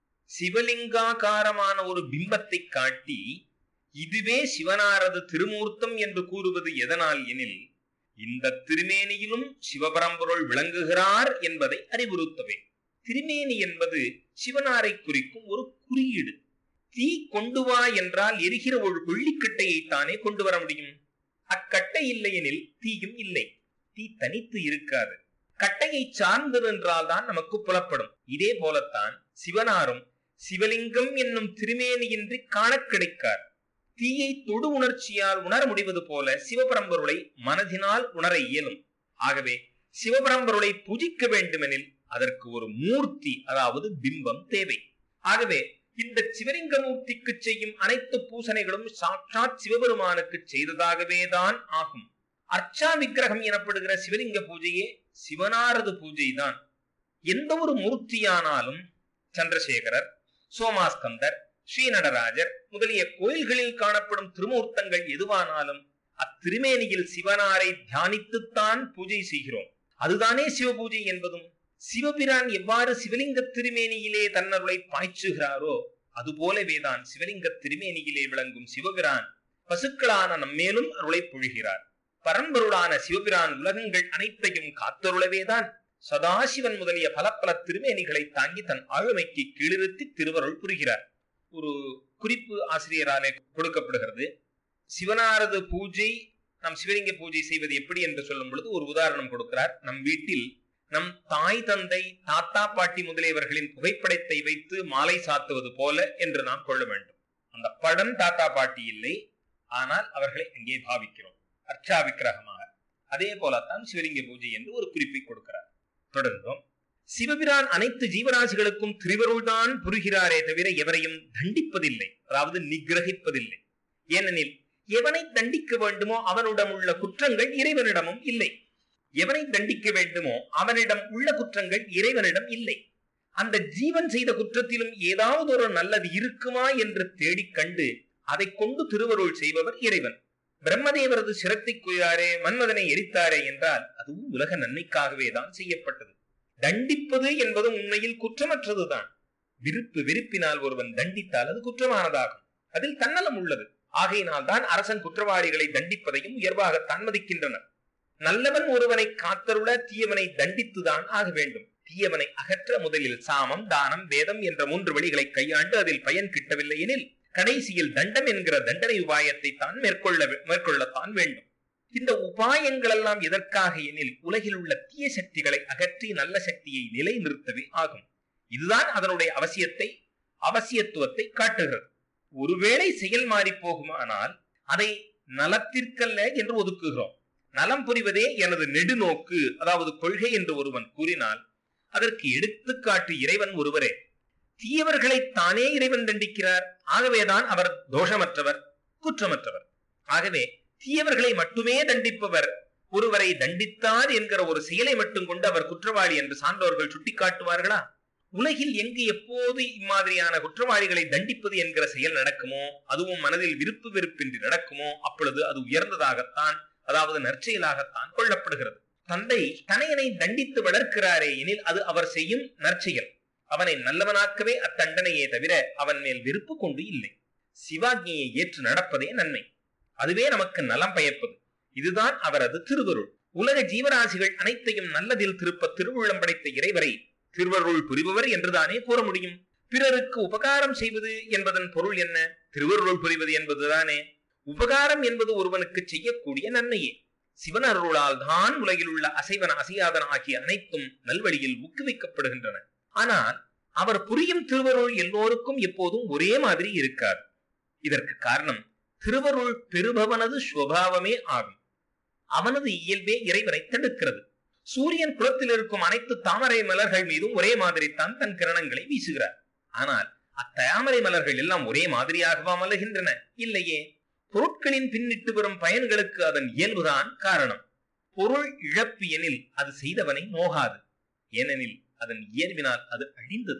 சிவலிங்காகாரமான ஒரு பிம்பத்தை காட்டி இதுவே சிவனாரது திருமூர்த்தம் என்று கூறுவது எதனால் எனில் இந்த திருமேனியிலும் சிவபரம்பொருள் விளங்குகிறார் என்பதை அறிவுறுத்தவே திருமேனி என்பது சிவனாரை குறிக்கும் ஒரு குறியீடு தீ கொண்டு வா என்றால் எரிகிற ஒரு வெள்ளிக்கட்டையை தானே கொண்டு வர முடியும் அக்கட்டை இல்லையெனில் தீயும் இல்லை தீ தனித்து இருக்காது கட்டையை சார்ந்து நின்றால்தான் நமக்கு புலப்படும் இதே போலத்தான் சிவனாரும் சிவலிங்கம் என்னும் திருமேனியின்றி காண கிடைக்கார் தீயை தொடு உணர்ச்சியால் உணர முடிவது போல சிவபரம்பொருளை மனதினால் உணர இயலும் ஆகவே சிவபரம்பொருளை பூஜிக்க வேண்டுமெனில் அதற்கு ஒரு மூர்த்தி அதாவது பிம்பம் தேவை ஆகவே இந்த சிவலிங்க மூர்த்திக்கு செய்யும் அனைத்து பூசணைகளும் சாட்சாத் சிவபெருமானுக்கு செய்ததாகவேதான் ஆகும் அர்ச்சா விக்கிரகம் எனப்படுகிற சிவலிங்க பூஜையே சிவனாரது பூஜை தான் எந்த ஒரு மூர்த்தியானாலும் சந்திரசேகரர் சோமாஸ்கந்தர் ஸ்ரீநடராஜர் முதலிய கோயில்களில் காணப்படும் திருமூர்த்தங்கள் எதுவானாலும் அத்திருமேனியில் சிவனாரை தியானித்துத்தான் பூஜை செய்கிறோம் அதுதானே சிவபூஜை என்பதும் சிவபிரான் எவ்வாறு சிவலிங்க திருமேனியிலே தன்னருளை பாய்ச்சுகிறாரோ அதுபோலவேதான் சிவலிங்க திருமேனியிலே விளங்கும் சிவபிரான் பசுக்களான நம்மேலும் அருளை பொழிகிறார் பரம்பொருளான சிவபிரான் உலகங்கள் அனைத்தையும் காத்தருளவேதான் சதாசிவன் முதலிய பல பல திருமேனிகளை தாங்கி தன் ஆளுமைக்கு கீழிருத்தி திருவருள் புரிகிறார் ஒரு குறிப்பு ஆசிரியராலே கொடுக்கப்படுகிறது சிவனாரது பூஜை நம் சிவலிங்க பூஜை செய்வது எப்படி என்று சொல்லும் பொழுது ஒரு உதாரணம் கொடுக்கிறார் நம் வீட்டில் நம் தாய் தந்தை தாத்தா பாட்டி முதலியவர்களின் புகைப்படத்தை வைத்து மாலை சாத்துவது போல என்று நாம் கொள்ள வேண்டும் அந்த படம் தாத்தா பாட்டி இல்லை ஆனால் அவர்களை அங்கே பாவிக்கிறோம் அர்ச்சா விக்கிரகமாக அதே போலத்தான் சிவலிங்க பூஜை என்று ஒரு குறிப்பை கொடுக்கிறார் தொடர்ந்தோம் சிவபிரான் அனைத்து ஜீவராசிகளுக்கும் திருவருள்தான் புரிகிறாரே தவிர எவரையும் தண்டிப்பதில்லை அதாவது நிகிரகிப்பதில்லை ஏனெனில் எவனை தண்டிக்க வேண்டுமோ அவனிடம் உள்ள குற்றங்கள் இறைவனிடமும் இல்லை எவனை தண்டிக்க வேண்டுமோ அவனிடம் உள்ள குற்றங்கள் இறைவனிடம் இல்லை அந்த ஜீவன் செய்த குற்றத்திலும் ஏதாவது ஒரு நல்லது இருக்குமா என்று தேடிக் கண்டு அதை கொண்டு திருவருள் செய்பவர் இறைவன் பிரம்மதேவரது சிரத்தை கொய்தாரே மன்மதனை எரித்தாரே என்றால் அதுவும் உலக நன்மைக்காகவே தான் செய்யப்பட்டது தண்டிப்பது என்பது உண்மையில் குற்றமற்றதுதான் விருப்பு வெறுப்பினால் ஒருவன் தண்டித்தால் அது குற்றமானதாகும் அதில் தன்னலம் உள்ளது ஆகையினால் தான் அரசன் குற்றவாளிகளை தண்டிப்பதையும் உயர்வாகத்தான் மதிக்கின்றனர் நல்லவன் ஒருவனை காத்தருள தீயவனை தண்டித்துதான் ஆக வேண்டும் தீயவனை அகற்ற முதலில் சாமம் தானம் வேதம் என்ற மூன்று வழிகளை கையாண்டு அதில் பயன் கிட்டவில்லை எனில் கடைசியில் தண்டம் என்கிற தண்டனை உபாயத்தை தான் மேற்கொள்ள மேற்கொள்ளத்தான் வேண்டும் இந்த உபாயங்கள் எல்லாம் எதற்காக எனில் உலகில் உள்ள தீய சக்திகளை அகற்றி நல்ல சக்தியை நிலைநிறுத்தவே ஆகும் இதுதான் அதனுடைய அவசியத்தை அவசியத்துவத்தை காட்டுகிறது ஒருவேளை செயல் மாறி போகுமானால் அதை நலத்திற்கல்ல என்று ஒதுக்குகிறோம் நலம் புரிவதே எனது நெடுநோக்கு அதாவது கொள்கை என்று ஒருவன் கூறினால் அதற்கு எடுத்துக்காட்டு இறைவன் ஒருவரே தீயவர்களை தானே இறைவன் தண்டிக்கிறார் ஆகவேதான் அவர் தோஷமற்றவர் குற்றமற்றவர் ஆகவே தீயவர்களை மட்டுமே தண்டிப்பவர் ஒருவரை தண்டித்தார் என்கிற ஒரு செயலை மட்டும் கொண்டு அவர் குற்றவாளி என்று சான்றோர்கள் சுட்டிக்காட்டுவார்களா உலகில் எங்கு எப்போது இம்மாதிரியான குற்றவாளிகளை தண்டிப்பது என்கிற செயல் நடக்குமோ அதுவும் மனதில் விருப்பு வெறுப்பின்றி நடக்குமோ அப்பொழுது அது உயர்ந்ததாகத்தான் அதாவது நற்செயலாகத்தான் கொள்ளப்படுகிறது தந்தை தனையனை தண்டித்து வளர்க்கிறாரே எனில் அது அவர் செய்யும் நற்செயல் அவனை நல்லவனாக்கவே அத்தண்டனையே தவிர அவன் மேல் வெறுப்பு கொண்டு இல்லை சிவாஜியை ஏற்று நடப்பதே நன்மை அதுவே நமக்கு நலம் பயப்பது இதுதான் அவரது திருவருள் உலக ஜீவராசிகள் அனைத்தையும் நல்லதில் திருப்ப திருவுள்ளம் படைத்த இறைவரை திருவருள் புரிபவர் என்றுதானே கூற முடியும் பிறருக்கு உபகாரம் செய்வது என்பதன் பொருள் என்ன திருவருள் புரிவது என்பதுதானே உபகாரம் என்பது ஒருவனுக்கு செய்யக்கூடிய நன்மையே சிவன் அருளால் தான் உலகில் உள்ள அசைவன அசையாதன ஆகிய அனைத்தும் நல்வழியில் ஊக்குவிக்கப்படுகின்றன ஆனால் அவர் புரியும் திருவருள் எல்லோருக்கும் எப்போதும் ஒரே மாதிரி இருக்காது இதற்கு காரணம் திருவருள் பெறுபவனது சுவாவமே ஆகும் அவனது இயல்பே இறைவனை தடுக்கிறது சூரியன் குளத்தில் இருக்கும் அனைத்து தாமரை மலர்கள் மீதும் ஒரே மாதிரி தான் தன் கிரணங்களை வீசுகிறார் ஆனால் அத்தாமரை மலர்கள் எல்லாம் ஒரே மாதிரியாகவா மலர்கின்றன இல்லையே பொருட்களின் பின்னிட்டு வரும் பயன்களுக்கு அதன் இயல்புதான் காரணம் பொருள் இழப்பு எனில் அது செய்தவனை நோகாது ஏனெனில் அதன் இயல்பினால் அது அழிந்தது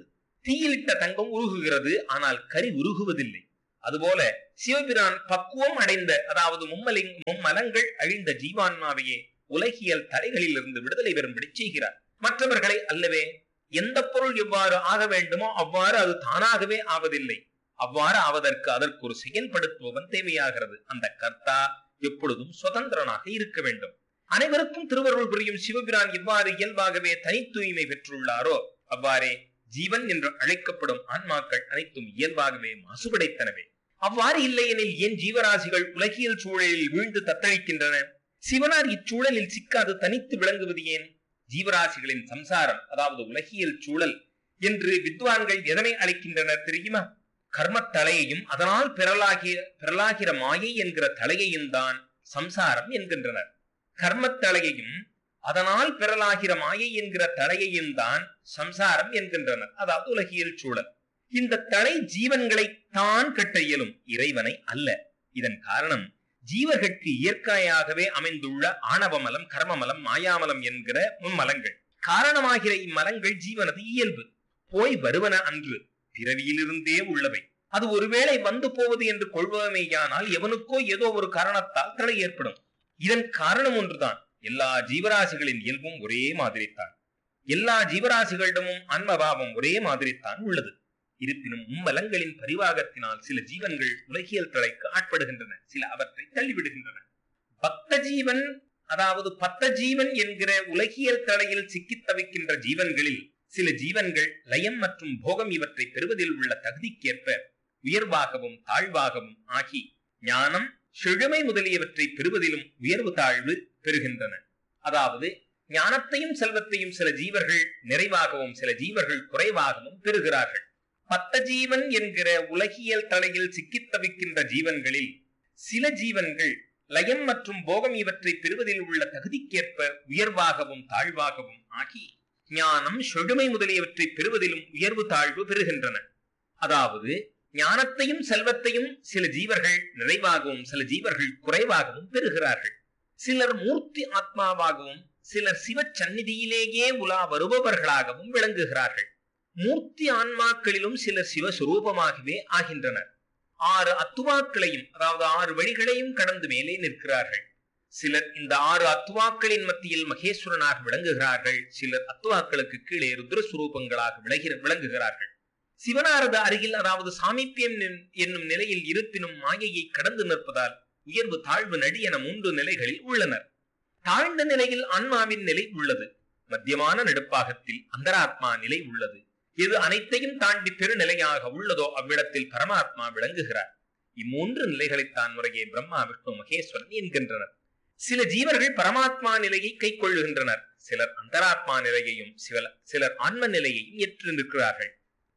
தீயிலிட்ட தங்கம் உருகுகிறது ஆனால் கரி உருகுவதில்லை அதுபோல சிவபிரான் பக்குவம் அடைந்த அதாவது மும்மலிங் மும்மலங்கள் அழிந்த ஜீவான்மாவையே உலகியல் தடைகளில் இருந்து விடுதலை பெறும்படி செய்கிறார் மற்றவர்களை அல்லவே எந்த பொருள் எவ்வாறு ஆக வேண்டுமோ அவ்வாறு அது தானாகவே ஆவதில்லை அவ்வாறு ஆவதற்கு அதற்கு ஒரு செயல்படுத்துபவன் தேவையாகிறது அந்த கர்த்தா எப்பொழுதும் சுதந்திரனாக இருக்க வேண்டும் அனைவருக்கும் திருவருள் புரியும் சிவபிரான் எவ்வாறு இயல்பாகவே தனித்தூய்மை பெற்றுள்ளாரோ அவ்வாறே ஜீவன் என்று அழைக்கப்படும் ஆன்மாக்கள் அனைத்தும் இயல்பாகவே மாசுபடைத்தனவே அவ்வாறு இல்லையெனில் ஏன் ஜீவராசிகள் உலகியல் சூழலில் வீழ்ந்து தத்தளிக்கின்றன சிவனார் இச்சூழலில் சிக்காது தனித்து விளங்குவது ஏன் ஜீவராசிகளின் சம்சாரம் அதாவது உலகியல் சூழல் என்று வித்வான்கள் எதனை அழைக்கின்றனர் தெரியுமா கர்மத் தலையையும் அதனால் பிறலாகிய பிறலாகிற மாயை என்கிற தலையையும் தான் சம்சாரம் என்கின்றனர் கர்மத் தலையையும் அதனால் பிறலாகிற மாயை என்கிற தலையையும் தான் சம்சாரம் என்கின்றனர் அதாவது உலகியல் சூழல் இந்த தலை ஜீவன்களை தான் கட்ட இயலும் இறைவனை அல்ல இதன் காரணம் ஜீவர்களுக்கு இயற்கையாகவே அமைந்துள்ள ஆணவமலம் கர்மமலம் மாயாமலம் என்கிற மும்மலங்கள் காரணமாகிற இம்மலங்கள் ஜீவனது இயல்பு போய் வருவன அன்று பிறவியிலிருந்தே உள்ளவை அது ஒருவேளை வந்து போவது என்று கொள்வமேயானால் எவனுக்கோ ஏதோ ஒரு காரணத்தால் தடை ஏற்படும் இதன் காரணம் ஒன்றுதான் எல்லா ஜீவராசிகளின் இயல்பும் ஒரே மாதிரித்தான் எல்லா ஜீவராசிகளிடமும் அன்மபாவம் ஒரே மாதிரித்தான் உள்ளது இருப்பினும் மும்மலங்களின் பரிவாகத்தினால் சில ஜீவன்கள் உலகியல் தலைக்கு ஆட்படுகின்றன சில அவற்றை தள்ளிவிடுகின்றன பக்த ஜீவன் அதாவது பத்த ஜீவன் என்கிற உலகியல் தலையில் சிக்கித் தவிக்கின்ற ஜீவன்களில் சில ஜீவன்கள் லயம் மற்றும் போகம் இவற்றை பெறுவதில் உள்ள தகுதிக்கேற்ப உயர்வாகவும் தாழ்வாகவும் ஆகி ஞானம் செழுமை முதலியவற்றை பெறுவதிலும் உயர்வு தாழ்வு பெறுகின்றன அதாவது ஞானத்தையும் செல்வத்தையும் சில ஜீவர்கள் நிறைவாகவும் சில ஜீவர்கள் குறைவாகவும் பெறுகிறார்கள் பத்த ஜீவன் என்கிற உலகியல் தலையில் சிக்கித் தவிக்கின்ற ஜீவன்களில் சில ஜீவன்கள் லயம் மற்றும் போகம் இவற்றை பெறுவதில் உள்ள தகுதிக்கேற்ப உயர்வாகவும் தாழ்வாகவும் ஆகி ஞானம் செழுமை முதலியவற்றை பெறுவதிலும் உயர்வு தாழ்வு பெறுகின்றன அதாவது ஞானத்தையும் செல்வத்தையும் சில ஜீவர்கள் நிறைவாகவும் சில ஜீவர்கள் குறைவாகவும் பெறுகிறார்கள் சிலர் மூர்த்தி ஆத்மாவாகவும் சிலர் சிவ சந்நிதியிலேயே உலா வருபவர்களாகவும் விளங்குகிறார்கள் மூர்த்தி ஆன்மாக்களிலும் சிலர் சிவஸ்வரூபமாகவே ஆகின்றனர் ஆறு அத்துவாக்களையும் அதாவது ஆறு வழிகளையும் கடந்து மேலே நிற்கிறார்கள் சிலர் இந்த ஆறு அத்துவாக்களின் மத்தியில் மகேஸ்வரனாக விளங்குகிறார்கள் சிலர் அத்துவாக்களுக்கு கீழே ருத்ரஸ்வரூபங்களாக விளகிற விளங்குகிறார்கள் சிவனாரது அருகில் அதாவது சாமீப்பியம் என்னும் நிலையில் இருப்பினும் மாயையை கடந்து நிற்பதால் உயர்வு தாழ்வு நடி என மூன்று நிலைகளில் உள்ளனர் தாழ்ந்த நிலையில் ஆன்மாவின் நிலை உள்ளது மத்தியமான நடுப்பாகத்தில் அந்தராத்மா நிலை உள்ளது எது அனைத்தையும் தாண்டி பெருநிலையாக உள்ளதோ அவ்விடத்தில் பரமாத்மா விளங்குகிறார் இம்மூன்று நிலைகளைத்தான் முறையே பிரம்மா விஷ்ணு மகேஸ்வரன் என்கின்றனர் சில ஜீவர்கள் பரமாத்மா நிலையை கை கொள்ளுகின்றனர் சிலர் அந்தராத்மா நிலையையும் சில சிலர் ஆன்ம நிலையையும் ஏற்று நிற்கிறார்கள்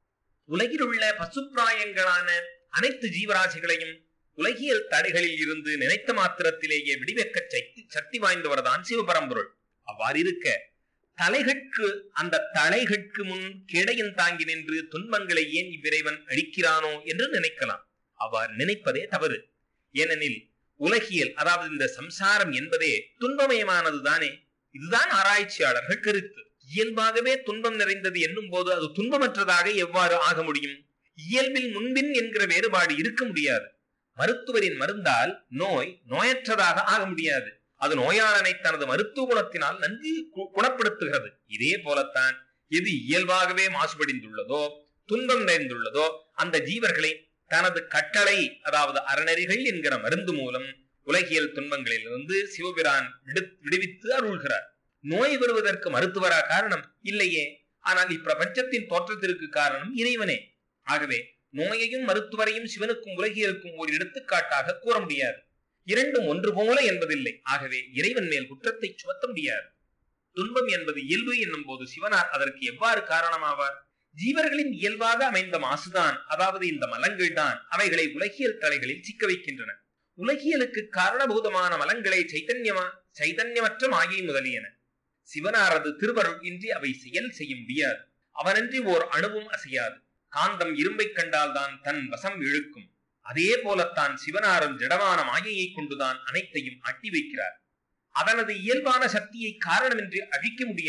உலகில் உள்ள பசுப்பிராயங்களான அனைத்து ஜீவராசிகளையும் உலகியல் தடைகளில் இருந்து நினைத்த மாத்திரத்திலேயே விடிவெக்க சக்தி சக்தி வாய்ந்தவர்தான் சிவபரம்பொருள் அவ்வாறு இருக்க தலைகட்கு அந்த தலைகட்கு முன் கேடையின் தாங்கி நின்று துன்பங்களை ஏன் இவ்விரைவன் அழிக்கிறானோ என்று நினைக்கலாம் அவ்வாறு நினைப்பதே தவறு ஏனெனில் உலகியல் அதாவது இந்த சம்சாரம் என்பதே துன்பமயமானது தானே இதுதான் ஆராய்ச்சியாளர்கள் கருத்து இயல்பாகவே துன்பம் நிறைந்தது என்னும் போது அது துன்பமற்றதாக எவ்வாறு ஆக முடியும் இயல்பில் முன்பின் என்கிற வேறுபாடு இருக்க முடியாது மருத்துவரின் மருந்தால் நோய் நோயற்றதாக ஆக முடியாது அது நோயாளனை தனது மருத்துவ குணத்தினால் நன்கு குணப்படுத்துகிறது இதே போலத்தான் எது இயல்பாகவே மாசுபடிந்துள்ளதோ துன்பம் நிறைந்துள்ளதோ அந்த ஜீவர்களை தனது கட்டளை அதாவது அறநெறிகள் என்கிற மருந்து மூலம் உலகியல் துன்பங்களிலிருந்து சிவபிரான் விடுவித்து அருள்கிறார் நோய் வருவதற்கு மருத்துவரா காரணம் இல்லையே ஆனால் இப்பிரபஞ்சத்தின் தோற்றத்திற்கு காரணம் இறைவனே ஆகவே நோயையும் மருத்துவரையும் சிவனுக்கும் உலகியலுக்கும் ஒரு எடுத்துக்காட்டாக கூற முடியாது இரண்டும் ஒன்று போல என்பதில்லை ஆகவே இறைவன் மேல் குற்றத்தை சுமத்த முடியாது துன்பம் என்பது இயல்பு என்னும் போது சிவனார் அதற்கு எவ்வாறு காரணமாவார் ஜீவர்களின் இயல்பாக அமைந்த மாசுதான் அதாவது இந்த மலங்கள் தான் அவைகளை உலகியல் தலைகளில் சிக்க வைக்கின்றன உலகியலுக்கு காரணபூதமான மலங்களை சைத்தன்யமா சைதன்யமற்ற மாயை முதலியன சிவனாரது திருவருள் இன்றி அவை செயல் செய்ய முடியாது அவனின்றி ஓர் அணுவும் அசையாது காந்தம் இரும்பை கண்டால்தான் தன் வசம் இழுக்கும் அதே போலத்தான் சிவனாரும் ஜடமான மாயையை கொண்டுதான் அனைத்தையும் அட்டி வைக்கிறார் அவனது இயல்பான சக்தியை காரணமின்றி அழிக்க முடியாது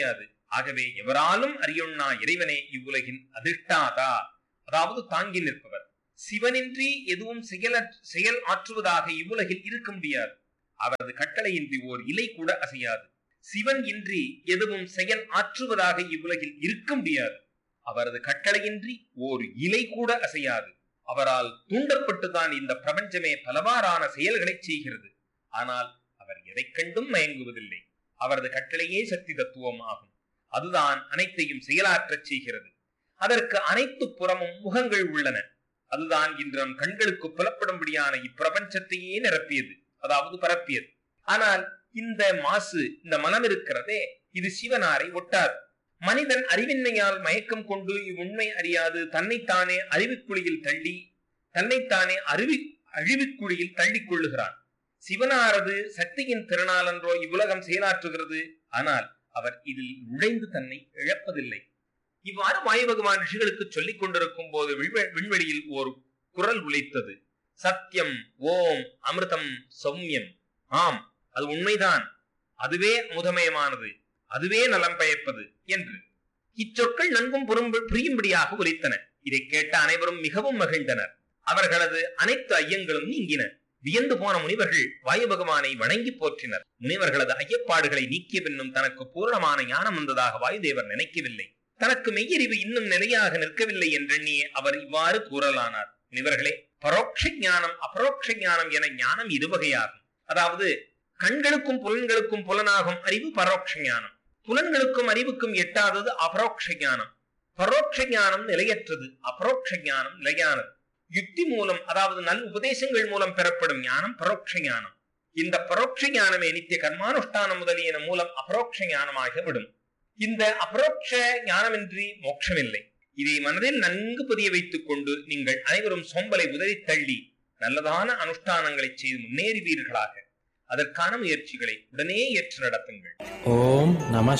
ஆகவே எவராலும் அறியொண்ணா இறைவனே இவ்வுலகின் அதிஷ்டாதா அதாவது தாங்கி நிற்பவர் சிவனின்றி எதுவும் செயல செயல் ஆற்றுவதாக இவ்வுலகில் இருக்க முடியாது அவரது கட்டளையின்றி ஓர் இலை கூட அசையாது சிவன் இன்றி எதுவும் செயல் ஆற்றுவதாக இவ்வுலகில் இருக்க முடியாது அவரது கட்டளையின்றி ஓர் இலை கூட அசையாது அவரால் தூண்டப்பட்டுதான் இந்த பிரபஞ்சமே பலவாறான செயல்களை செய்கிறது ஆனால் அவர் எதை கண்டும் மயங்குவதில்லை அவரது கட்டளையே சக்தி தத்துவம் ஆகும் அதுதான் அனைத்தையும் செயலாற்றச் செய்கிறது அதற்கு அனைத்து புறமும் முகங்கள் உள்ளன அதுதான் இன்று நம் கண்களுக்கு புலப்படும்படியான இப்பிரபஞ்சத்தையே நிரப்பியது அதாவது பரப்பியது ஆனால் இந்த மாசு இந்த மனம் இருக்கிறதே இது சிவனாரை ஒட்டாது மனிதன் அறிவின்மையால் மயக்கம் கொண்டு இவ்வுண்மை அறியாது தன்னைத்தானே அறிவுக்குழியில் தள்ளி தன்னைத்தானே அறிவி அழிவுக்குழியில் தள்ளிக் கொள்ளுகிறான் சிவனாரது சக்தியின் திறனாலன்றோ இவ்வுலகம் செயலாற்றுகிறது ஆனால் அவர் இதில் நுழைந்து தன்னை இழப்பதில்லை இவ்வாறு வாயு பகவான் ரிஷிகளுக்கு சொல்லிக் கொண்டிருக்கும் போது விண்வெ- விண்வெளியில் ஒரு குரல் உழைத்தது சத்தியம் ஓம் அமிர்தம் சௌமியம் ஆம் அது உண்மைதான் அதுவே முதமயமானது அதுவே நலம் பயப்பது என்று இச்சொற்கள் நன்கும் புறும்பு- புரியும்படியாக உரைத்தன இதை கேட்ட அனைவரும் மிகவும் மகிழ்ந்தனர் அவர்களது அனைத்து ஐயங்களும் நீங்கின வியந்து போன முனிவர்கள் வாயு பகவானை வணங்கி போற்றினர் முனிவர்களது ஐயப்பாடுகளை நீக்கிய பின்னும் தனக்கு பூரணமான ஞானம் வந்ததாக வாயுதேவர் நினைக்கவில்லை தனக்கு மெய்யறிவு இன்னும் நிலையாக நிற்கவில்லை என்றெண்ணியே அவர் இவ்வாறு கூறலானார் முனிவர்களே பரோட்ச ஞானம் அபரோக்ஷ ஞானம் என ஞானம் இருவகையாகும் அதாவது கண்களுக்கும் புலன்களுக்கும் புலனாகும் அறிவு பரோட்ச ஞானம் புலன்களுக்கும் அறிவுக்கும் எட்டாதது அபரோக்ஷ ஞானம் பரோட்ச ஞானம் நிலையற்றது அபரோக்ஷ ஞானம் நிலையானது யுக்தி மூலம் அதாவது நல் உபதேசங்கள் மூலம் பெறப்படும் ஞானம் பரோட்ச ஞானம் இந்த பரோட்ச ஞானமே நித்திய கர்மானுஷ்டானம் முதலியன மூலம் அபரோக்ஷ ஞானமாக விடும் இந்த அபரோக்ஷ ஞானமின்றி மோட்சமில்லை இதை மனதில் நன்கு பதிய வைத்துக் கொண்டு நீங்கள் அனைவரும் சோம்பலை உதறித் தள்ளி நல்லதான அனுஷ்டானங்களை செய்து முன்னேறுவீர்களாக அதற்கான முயற்சிகளை உடனே ஏற்று நடத்துங்கள் ஓம் நம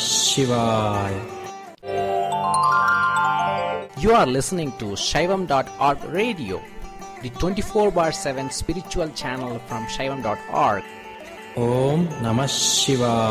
சிவாய் You are listening to Shaivam.org radio, the 24 bar 7 spiritual channel from Shaivam.org. ஓம் நம சிவாய்